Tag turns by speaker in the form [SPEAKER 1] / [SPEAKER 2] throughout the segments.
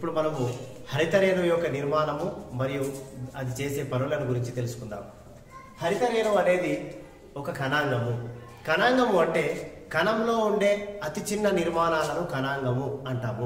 [SPEAKER 1] ఇప్పుడు మనము హరితరేణు యొక్క నిర్మాణము మరియు అది చేసే పనులను గురించి తెలుసుకుందాం హరితరేణు అనేది ఒక కణాంగము కణాంగము అంటే కణంలో ఉండే అతి చిన్న నిర్మాణాలను కణాంగము అంటాము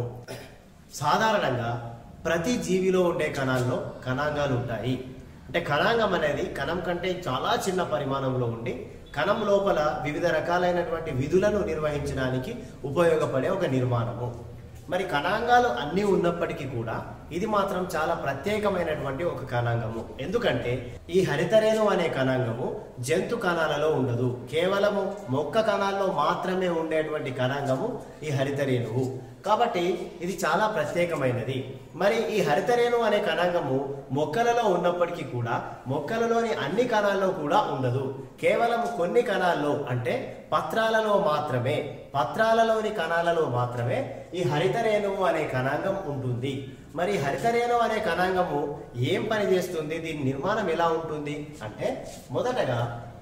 [SPEAKER 1] సాధారణంగా ప్రతి జీవిలో ఉండే కణాల్లో కణాంగాలు ఉంటాయి అంటే కణాంగం అనేది కణం కంటే చాలా చిన్న పరిమాణంలో ఉండి కణం లోపల వివిధ రకాలైనటువంటి విధులను నిర్వహించడానికి ఉపయోగపడే ఒక నిర్మాణము మరి కణాంగాలు అన్నీ ఉన్నప్పటికీ కూడా ఇది మాత్రం చాలా ప్రత్యేకమైనటువంటి ఒక కణాంగము ఎందుకంటే ఈ హరితరేణు అనే కణాంగము జంతు కణాలలో ఉండదు కేవలము మొక్క కణాల్లో మాత్రమే ఉండేటువంటి కణాంగము ఈ హరితరేణువు కాబట్టి ఇది చాలా ప్రత్యేకమైనది మరి ఈ హరితరేణు అనే కణాంగము మొక్కలలో ఉన్నప్పటికీ కూడా మొక్కలలోని అన్ని కణాల్లో కూడా ఉండదు కేవలం కొన్ని కణాల్లో అంటే పత్రాలలో మాత్రమే పత్రాలలోని కణాలలో మాత్రమే ఈ హరితరేణువు అనే కణాంగం ఉంటుంది మరి హరితరేణు అనే కణాంగము ఏం పని చేస్తుంది దీని నిర్మాణం ఎలా ఉంటుంది అంటే మొదటగా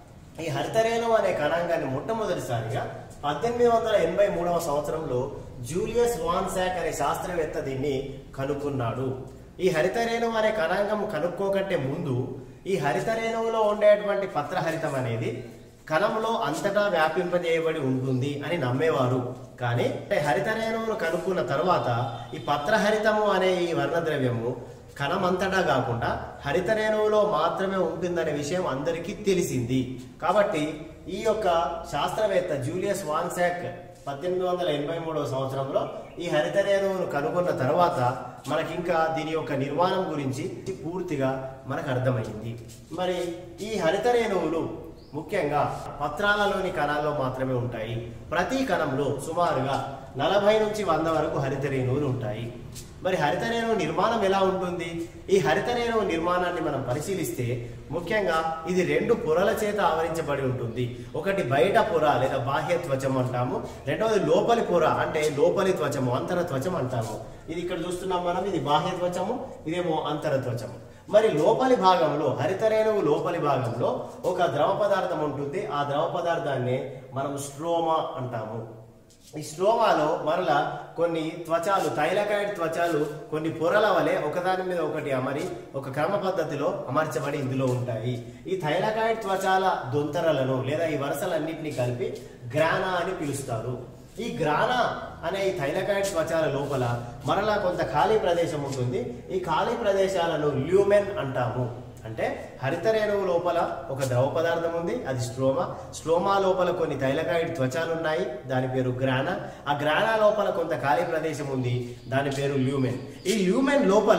[SPEAKER 1] ఈ హరితరేణు అనే కణాంగాన్ని మొట్టమొదటిసారిగా పద్దెనిమిది వందల ఎనభై మూడవ సంవత్సరంలో జూలియస్ వాన్సాక్ అనే శాస్త్రవేత్త దీన్ని కనుక్కున్నాడు ఈ హరితరేణు అనే కణాంగం కనుక్కోకంటే ముందు ఈ హరితరేణువులో ఉండేటువంటి పత్రహరితం అనేది కణంలో అంతటా వ్యాపింపజేయబడి ఉంటుంది అని నమ్మేవారు కానీ హరితరేణువును కనుక్కున్న తర్వాత ఈ పత్రహరితము అనే ఈ వర్ణద్రవ్యము కణం అంతటా కాకుండా హరితరేణువులో మాత్రమే ఉంటుందనే విషయం అందరికీ తెలిసింది కాబట్టి ఈ యొక్క శాస్త్రవేత్త జూలియస్ వాన్సాక్ పద్దెనిమిది వందల ఎనభై మూడవ సంవత్సరంలో ఈ హరితరేణువును కనుగొన్న తర్వాత మనకి ఇంకా దీని యొక్క నిర్మాణం గురించి పూర్తిగా మనకు అర్థమైంది మరి ఈ హరితరేణువులు ముఖ్యంగా పత్రాలలోని కణాల్లో మాత్రమే ఉంటాయి ప్రతి కణంలో సుమారుగా నలభై నుంచి వంద వరకు హరితరేణువులు ఉంటాయి మరి హరితరేణువు నిర్మాణం ఎలా ఉంటుంది ఈ హరితరేణువు నిర్మాణాన్ని మనం పరిశీలిస్తే ముఖ్యంగా ఇది రెండు పొరల చేత ఆవరించబడి ఉంటుంది ఒకటి బయట పొర లేదా బాహ్య త్వచం అంటాము రెండవది లోపలి పొర అంటే లోపలి త్వచము అంతర త్వచం అంటాము ఇది ఇక్కడ చూస్తున్నాం మనం ఇది బాహ్య త్వచము ఇదేమో అంతర త్వచము మరి లోపలి భాగంలో హరితరేణువు లోపలి భాగంలో ఒక ద్రవ పదార్థం ఉంటుంది ఆ ద్రవ పదార్థాన్ని మనం స్ట్రోమా అంటాము ఈ స్ట్రోమాలో మరలా కొన్ని త్వచాలు థైలకాయిడ్ త్వచాలు కొన్ని పొరల వలె ఒకదాని మీద ఒకటి అమరి ఒక క్రమ పద్ధతిలో అమర్చబడి ఇందులో ఉంటాయి ఈ థైలకాయిడ్ త్వచాల దొంతరలను లేదా ఈ వరుసలన్నింటినీ కలిపి గ్రానా అని పిలుస్తారు ఈ గ్రానా అనే ఈ థైలకాయిడ్ త్వచాల లోపల మరలా కొంత ఖాళీ ప్రదేశం ఉంటుంది ఈ ఖాళీ ప్రదేశాలను ల్యూమెన్ అంటాము అంటే హరితరేణువు లోపల ఒక ద్రవ పదార్థం ఉంది అది స్ట్రోమా స్ట్రోమా లోపల కొన్ని తైలకాయిడ్ త్వచాలు ఉన్నాయి దాని పేరు గ్రానా ఆ గ్రానా లోపల కొంత ఖాళీ ప్రదేశం ఉంది దాని పేరు ల్యూమెన్ ఈ ల్యూమెన్ లోపల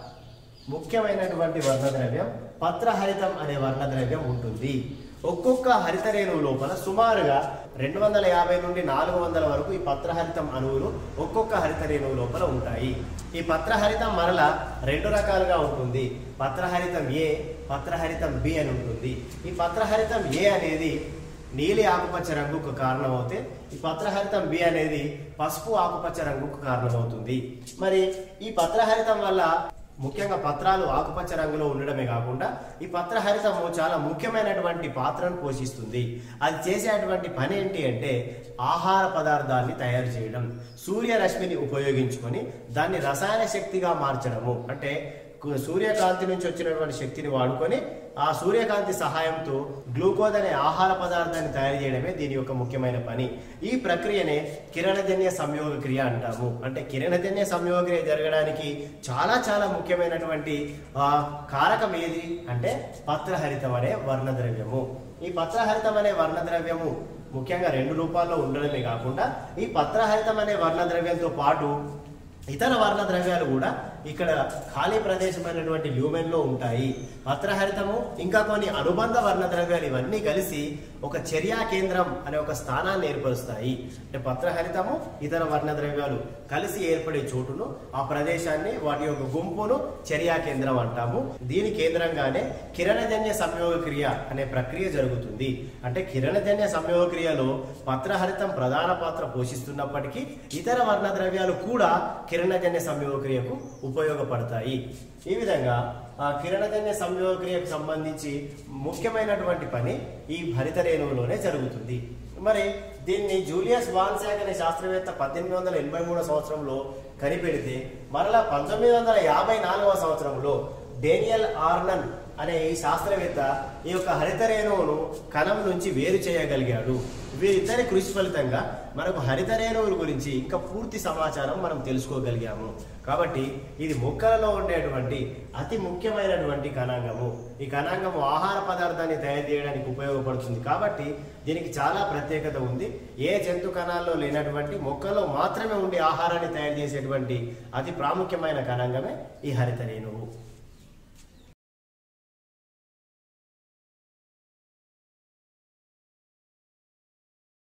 [SPEAKER 1] ముఖ్యమైనటువంటి వర్ణద్రవ్యం పత్రహరితం అనే వర్ణద్రవ్యం ఉంటుంది ఒక్కొక్క హరితరేణువు లోపల సుమారుగా రెండు వందల యాభై నుండి నాలుగు వందల వరకు ఈ పత్రహరితం అణువులు ఒక్కొక్క హరితరేణువు లోపల ఉంటాయి ఈ పత్రహరితం మరల రెండు రకాలుగా ఉంటుంది పత్రహరితం ఏ పత్రహరితం బి అని ఉంటుంది ఈ పత్రహరితం ఏ అనేది నీలి ఆకుపచ్చ రంగుకు కారణమవుతే ఈ పత్రహరితం బి అనేది పసుపు ఆకుపచ్చ రంగుకు కారణమవుతుంది మరి ఈ పత్రహరితం వల్ల ముఖ్యంగా పత్రాలు ఆకుపచ్చ రంగులో ఉండడమే కాకుండా ఈ పత్రహరితము చాలా ముఖ్యమైనటువంటి పాత్రను పోషిస్తుంది అది చేసేటువంటి పని ఏంటి అంటే ఆహార పదార్థాన్ని తయారు చేయడం సూర్యరశ్మిని ఉపయోగించుకొని దాన్ని రసాయన శక్తిగా మార్చడము అంటే కు- సూర్యకాంతి నుంచి వచ్చినటువంటి శక్తిని వాడుకొని ఆ సూర్యకాంతి సహాయంతో గ్లూకోజ్ అనే ఆహార పదార్థాన్ని తయారు చేయడమే దీని యొక్క ముఖ్యమైన పని ఈ ప్రక్రియనే కిరణజన్య సంయోగ క్రియ అంటాము అంటే కిరణజన్య సంయోగ క్రియ జరగడానికి చాలా చాలా ముఖ్యమైనటువంటి ఆ, కారకం ఏది అంటే పత్రహరితం అనే వర్ణద్రవ్యము ఈ పత్రహరితం అనే వర్ణద్రవ్యము ముఖ్యంగా రెండు రూపాల్లో ఉండడమే కాకుండా ఈ పత్రహరితం అనే వర్ణద్రవ్యంతో పాటు ఇతర వర్ణ ద్రవ్యాలు కూడా ఇక్కడ ఖాళీ ప్రదేశమైనటువంటి ల్యూమెన్ లో ఉంటాయి పత్రహరితము ఇంకా కొన్ని అనుబంధ వర్ణ ద్రవ్యాలు ఇవన్నీ కలిసి ఒక చర్యా కేంద్రం అనే ఒక స్థానాన్ని ఏర్పరుస్తాయి అంటే పత్రహరితము ఇతర వర్ణ ద్రవ్యాలు కలిసి ఏర్పడే చోటును ఆ ప్రదేశాన్ని వాటి యొక్క గుంపును చర్యా కేంద్రం అంటాము దీని కేంద్రంగానే కిరణజన్య సంయోగ క్రియ అనే ప్రక్రియ జరుగుతుంది అంటే కిరణజన్య సంయోగ క్రియలో పత్రహరితం ప్రధాన పాత్ర పోషిస్తున్నప్పటికీ ఇతర వర్ణ ద్రవ్యాలు కూడా కిరణజన్య సంయోగక్రియకు ఉపయోగపడతాయి ఈ విధంగా ఆ కిరణజన్య సంయోగక్రియకు సంబంధించి ముఖ్యమైనటువంటి పని ఈ భరిత రేణువులోనే జరుగుతుంది మరి దీన్ని జూలియస్ వాన్సాక్ అనే శాస్త్రవేత్త పద్దెనిమిది వందల ఎనభై మూడో సంవత్సరంలో కనిపెడితే మరలా పంతొమ్మిది వందల యాభై నాలుగవ సంవత్సరంలో డేనియల్ ఆర్నన్ అనే ఈ శాస్త్రవేత్త ఈ యొక్క హరిత రేణువును కణం నుంచి వేరు చేయగలిగాడు వీరిద్దరి కృషి ఫలితంగా మనకు హరిత రేణువుల గురించి ఇంకా పూర్తి సమాచారం మనం తెలుసుకోగలిగాము కాబట్టి ఇది మొక్కలలో ఉండేటువంటి అతి ముఖ్యమైనటువంటి కణాంగము ఈ కణాంగము ఆహార పదార్థాన్ని తయారు చేయడానికి ఉపయోగపడుతుంది కాబట్టి దీనికి చాలా ప్రత్యేకత ఉంది ఏ జంతు కణాల్లో లేనటువంటి మొక్కలో మాత్రమే ఉండే ఆహారాన్ని తయారు చేసేటువంటి అతి ప్రాముఖ్యమైన కణాంగమే ఈ హరిత రేణువు